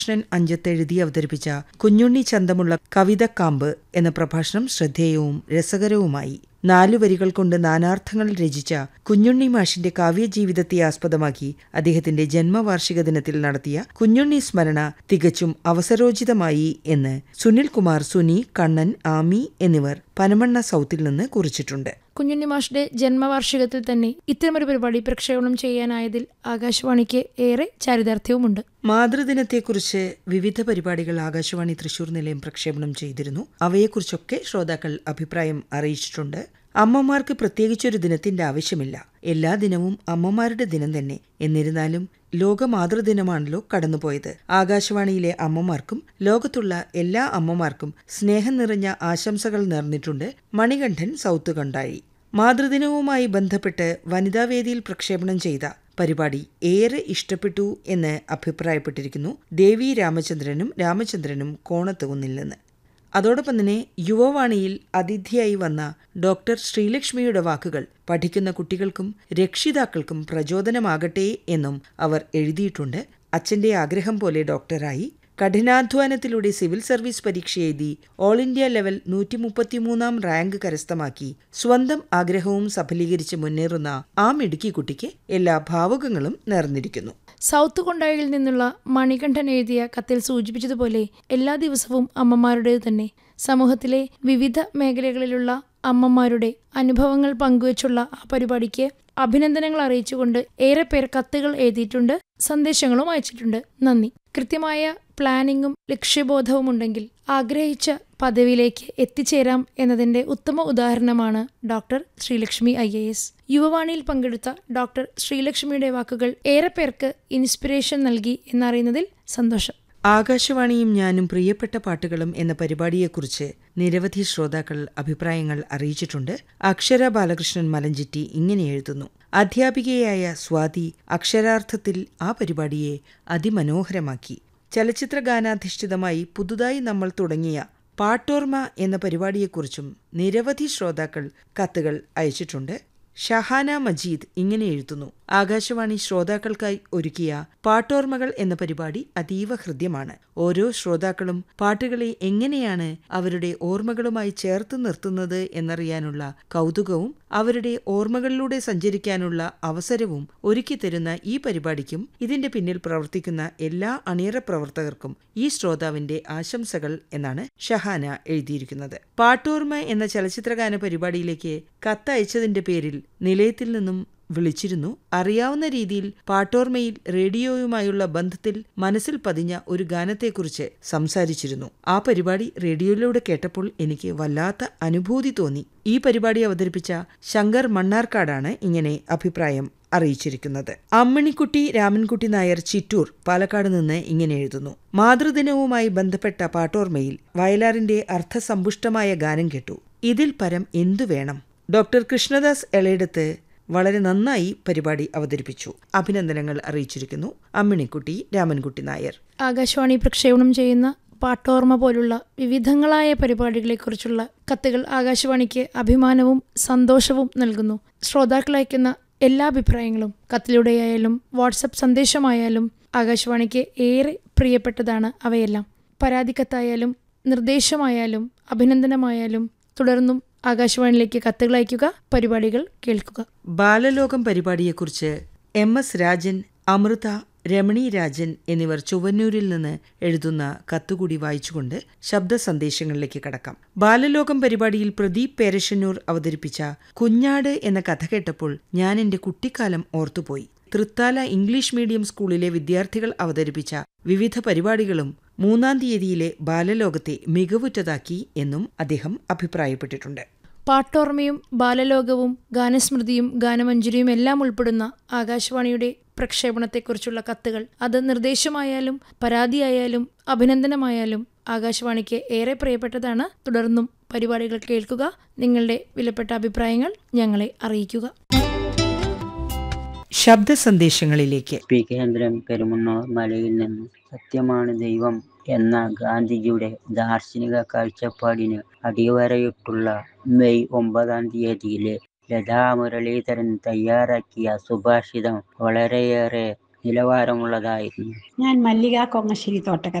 കൃഷ്ണൻ അഞ്ചത്തെഴുതി അവതരിപ്പിച്ച കുഞ്ഞുണ്ണി ചന്തമുള്ള കവിതക്കാമ്പ് എന്ന പ്രഭാഷണം ശ്രദ്ധേയവും രസകരവുമായി നാലു വരികൾ കൊണ്ട് നാനാർത്ഥങ്ങൾ രചിച്ച കുഞ്ഞുണ്ണി മാഷിന്റെ കാവ്യജീവിതത്തെ ആസ്പദമാക്കി അദ്ദേഹത്തിന്റെ ജന്മവാർഷിക ദിനത്തിൽ നടത്തിയ കുഞ്ഞുണ്ണി സ്മരണ തികച്ചും അവസരോചിതമായി എന്ന് സുനിൽ കുമാർ സുനി കണ്ണൻ ആമി എന്നിവർ പനമണ്ണ സൗത്തിൽ നിന്ന് കുറിച്ചിട്ടുണ്ട് കുഞ്ഞുണ്ണി മാഷിന്റെ ജന്മവാർഷികത്തിൽ തന്നെ ഇത്തരമൊരു പരിപാടി പ്രക്ഷേപണം ചെയ്യാനായതിൽ ആകാശവാണിക്ക് ഏറെ ചാരിതാർത്ഥ്യവുമുണ്ട് മാതൃദിനത്തെക്കുറിച്ച് വിവിധ പരിപാടികൾ ആകാശവാണി തൃശൂർ നിലയം പ്രക്ഷേപണം ചെയ്തിരുന്നു അവയെക്കുറിച്ചൊക്കെ ശ്രോതാക്കൾ അഭിപ്രായം അറിയിച്ചിട്ടുണ്ട് അമ്മമാർക്ക് പ്രത്യേകിച്ചൊരു ദിനത്തിന്റെ ആവശ്യമില്ല എല്ലാ ദിനവും അമ്മമാരുടെ ദിനം തന്നെ എന്നിരുന്നാലും ലോക മാതൃദിനമാണല്ലോ കടന്നുപോയത് ആകാശവാണിയിലെ അമ്മമാർക്കും ലോകത്തുള്ള എല്ലാ അമ്മമാർക്കും സ്നേഹം നിറഞ്ഞ ആശംസകൾ നേർന്നിട്ടുണ്ട് മണികണ്ഠൻ സൗത്ത് കണ്ടായി മാതൃദിനവുമായി ബന്ധപ്പെട്ട് വനിതാവേദിയിൽ പ്രക്ഷേപണം ചെയ്ത പരിപാടി ഏറെ ഇഷ്ടപ്പെട്ടു എന്ന് അഭിപ്രായപ്പെട്ടിരിക്കുന്നു ദേവി രാമചന്ദ്രനും രാമചന്ദ്രനും കോണത്തുകുന്നിൽ നിന്ന് അതോടൊപ്പം തന്നെ യുവവാണിയിൽ അതിഥിയായി വന്ന ഡോക്ടർ ശ്രീലക്ഷ്മിയുടെ വാക്കുകൾ പഠിക്കുന്ന കുട്ടികൾക്കും രക്ഷിതാക്കൾക്കും പ്രചോദനമാകട്ടെ എന്നും അവർ എഴുതിയിട്ടുണ്ട് അച്ഛന്റെ ആഗ്രഹം പോലെ ഡോക്ടറായി കഠിനാധ്വാനത്തിലൂടെ സിവിൽ സർവീസ് പരീക്ഷ എഴുതി ഓൾ ഇന്ത്യ ലെവൽ നൂറ്റി മുപ്പത്തിമൂന്നാം റാങ്ക് കരസ്ഥമാക്കി സ്വന്തം ആഗ്രഹവും സഫലീകരിച്ച് മുന്നേറുന്ന ആ മിടുക്കി കുട്ടിക്ക് എല്ലാ ഭാവുകങ്ങളും നേർന്നിരിക്കുന്നു സൗത്ത് കൊണ്ടായിൽ നിന്നുള്ള മണികണ്ഠൻ എഴുതിയ കത്തിൽ സൂചിപ്പിച്ചതുപോലെ എല്ലാ ദിവസവും അമ്മമാരുടേത് തന്നെ സമൂഹത്തിലെ വിവിധ മേഖലകളിലുള്ള അമ്മമാരുടെ അനുഭവങ്ങൾ പങ്കുവച്ചുള്ള ആ പരിപാടിക്ക് അഭിനന്ദനങ്ങൾ അറിയിച്ചുകൊണ്ട് ഏറെ പേർ കത്തുകൾ എഴുതിയിട്ടുണ്ട് സന്ദേശങ്ങളും അയച്ചിട്ടുണ്ട് നന്ദി കൃത്യമായ പ്ലാനിങ്ങും ലക്ഷ്യബോധവും ഉണ്ടെങ്കിൽ ആഗ്രഹിച്ച പദവിയിലേക്ക് എത്തിച്ചേരാം എന്നതിന്റെ ഉത്തമ ഉദാഹരണമാണ് doctor Sreelakshmi I A S യുവവാണിയിൽ പങ്കെടുത്ത ഡോക്ടർ ശ്രീലക്ഷ്മിയുടെ വാക്കുകൾ ഏറെ പേർക്ക് ഇൻസ്പിറേഷൻ നൽകി എന്നറിയുന്നതിൽ സന്തോഷം ആകാശവാണിയും ഞാനും പ്രിയപ്പെട്ട പാട്ടുകളും എന്ന പരിപാടിയെക്കുറിച്ച് നിരവധി ശ്രോതാക്കൾ അഭിപ്രായങ്ങൾ അറിയിച്ചിട്ടുണ്ട് അക്ഷര ബാലകൃഷ്ണൻ മലഞ്ചിറ്റി ഇങ്ങനെ എഴുതുന്നു അധ്യാപികയായ സ്വാതി അക്ഷരാർത്ഥത്തിൽ ആ പരിപാടിയെ അതിമനോഹരമാക്കി ചലച്ചിത്ര ഗാനാധിഷ്ഠിതമായി പുതുതായി നമ്മൾ തുടങ്ങിയ പാട്ടോർമ എന്ന പരിപാടിയെക്കുറിച്ചും നിരവധി ശ്രോതാക്കൾ കത്തുകൾ അയച്ചിട്ടുണ്ട് ഷഹാന മജീദ് ഇങ്ങനെ എഴുതുന്നു ആകാശവാണി ശ്രോതാക്കൾക്കായി ഒരുക്കിയ പാട്ടോർമകൾ എന്ന പരിപാടി അതീവ ഹൃദ്യമാണ് ഓരോ ശ്രോതാക്കളും പാട്ടുകളെ എങ്ങനെയാണ് അവരുടെ ഓർമ്മകളുമായി ചേർത്ത് നിർത്തുന്നത് എന്നറിയാനുള്ള കൗതുകവും അവരുടെ ഓർമ്മകളിലൂടെ സഞ്ചരിക്കാനുള്ള അവസരവും ഒരുക്കിത്തരുന്ന ഈ പരിപാടിക്കും ഇതിന്റെ പിന്നിൽ പ്രവർത്തിക്കുന്ന എല്ലാ അണിയറ പ്രവർത്തകർക്കും ഈ ശ്രോതാവിന്റെ ആശംസകൾ എന്നാണ് ഷഹാന എഴുതിയിരിക്കുന്നത് പാട്ടോർമ എന്ന ചലച്ചിത്രഗാന പരിപാടിയിലേക്ക് കത്തയച്ചതിന്റെ പേരിൽ നിലയത്തിൽ നിന്നും വിളിച്ചിരുന്നു അറിയാവുന്ന രീതിയിൽ പാട്ടോർമയിൽ റേഡിയോയുമായുള്ള ബന്ധത്തിൽ മനസ്സിൽ പതിഞ്ഞ ഒരു ഗാനത്തെക്കുറിച്ച് സംസാരിച്ചിരുന്നു ആ പരിപാടി റേഡിയോയിലൂടെ കേട്ടപ്പോൾ എനിക്ക് വല്ലാത്ത അനുഭൂതി തോന്നി ഈ പരിപാടി അവതരിപ്പിച്ച ശങ്കർ മണ്ണാർക്കാടാണ് ഇങ്ങനെ അഭിപ്രായം അറിയിച്ചിരിക്കുന്നത് അമ്മിണിക്കുട്ടി രാമൻകുട്ടി നായർ ചിറ്റൂർ പാലക്കാട് നിന്ന് ഇങ്ങനെ എഴുതുന്നു മാതൃദിനവുമായി ബന്ധപ്പെട്ട പാട്ടോർമയിൽ വയലാറിന്റെ അർത്ഥസമ്പുഷ്ടമായ ഗാനം കേട്ടു ഇതിൽ പരം എന്തു വേണം ഡോക്ടർ കൃഷ്ണദാസ് എളയിടത്ത് വളരെ നന്നായി പരിപാടി അവതരിപ്പിച്ചു അഭിനന്ദനങ്ങൾ അറിയിച്ചിരിക്കുന്നു അമ്മിണിക്കുട്ടി രാമൻകുട്ടി നായർ ആകാശവാണി പ്രക്ഷേപണം ചെയ്യുന്ന പാട്ടോർമ്മ പോലുള്ള വിവിധങ്ങളായ പരിപാടികളെക്കുറിച്ചുള്ള കത്തുകൾ ആകാശവാണിക്ക് അഭിമാനവും സന്തോഷവും നൽകുന്നു ശ്രോതാക്കൾ അയക്കുന്ന എല്ലാ അഭിപ്രായങ്ങളും കത്തിലൂടെയായാലും വാട്സപ്പ് സന്ദേശമായാലും ആകാശവാണിക്ക് ഏറെ പ്രിയപ്പെട്ടതാണ് അവയെല്ലാം പരാതിക്കത്തായാലും നിർദ്ദേശമായാലും അഭിനന്ദനമായാലും തുടർന്നും ആകാശവാണിയിലേക്ക് കത്തുകൾ അയയ്ക്കുക പരിപാടികൾ കേൾക്കുക ബാലലോകം പരിപാടിയെക്കുറിച്ച് എം എസ് രാജൻ അമൃത രമണി രാജൻ എന്നിവർ ചൊവ്വന്നൂരിൽ നിന്ന് എഴുതുന്ന കത്തുകൂടി വായിച്ചുകൊണ്ട് ശബ്ദ സന്ദേശങ്ങളിലേക്ക് കടക്കാം ബാലലോകം പരിപാടിയിൽ പ്രദീപ് പേരശന്നൂർ അവതരിപ്പിച്ച കുഞ്ഞാട് എന്ന കഥ കേട്ടപ്പോൾ ഞാൻ എന്റെ കുട്ടിക്കാലം ഓർത്തുപോയി തൃത്താല ഇംഗ്ലീഷ് മീഡിയം സ്കൂളിലെ വിദ്യാർത്ഥികൾ അവതരിപ്പിച്ച വിവിധ പരിപാടികളും മൂന്നാം തീയതിയിലെ ബാലലോകത്തെ മികവുറ്റതാക്കി എന്നും അദ്ദേഹം അഭിപ്രായപ്പെട്ടിട്ടുണ്ട് പാട്ടോർമ്മയും ബാലലോകവും ഗാനസ്മൃതിയും ഗാനമഞ്ജരിയും എല്ലാം ഉൾപ്പെടുന്ന ആകാശവാണിയുടെ പ്രക്ഷേപണത്തെക്കുറിച്ചുള്ള കത്തുകൾ അത് നിർദ്ദേശമായാലും പരാതിയായാലും അഭിനന്ദനമായാലും ആകാശവാണിക്ക് ഏറെ പ്രിയപ്പെട്ടതാണ് തുടർന്നും പരിപാടികൾ കേൾക്കുക നിങ്ങളുടെ വിലപ്പെട്ട അഭിപ്രായങ്ങൾ ഞങ്ങളെ അറിയിക്കുക ശബ്ദ സന്ദേശങ്ങളിലേക്ക് പി കേന്ദ്രം പെരുമണ്ണൂർ മലയിൽ നിന്ന് സത്യമാണ് ദൈവം എന്ന ഗാന്ധിജിയുടെ ദാർശനിക കാഴ്ചപ്പാടിന് അടിവരയിട്ടുള്ള മെയ് ഒമ്പതാം തീയതിയിലെ ലതാ മുരളീധരൻ തയ്യാറാക്കിയ സുഭാഷിതം വളരെയേറെ നിലവാരമുള്ളതായിരുന്നു ഞാൻ മല്ലിക കൊങ്ങശ്ശേരി തോട്ടക്കര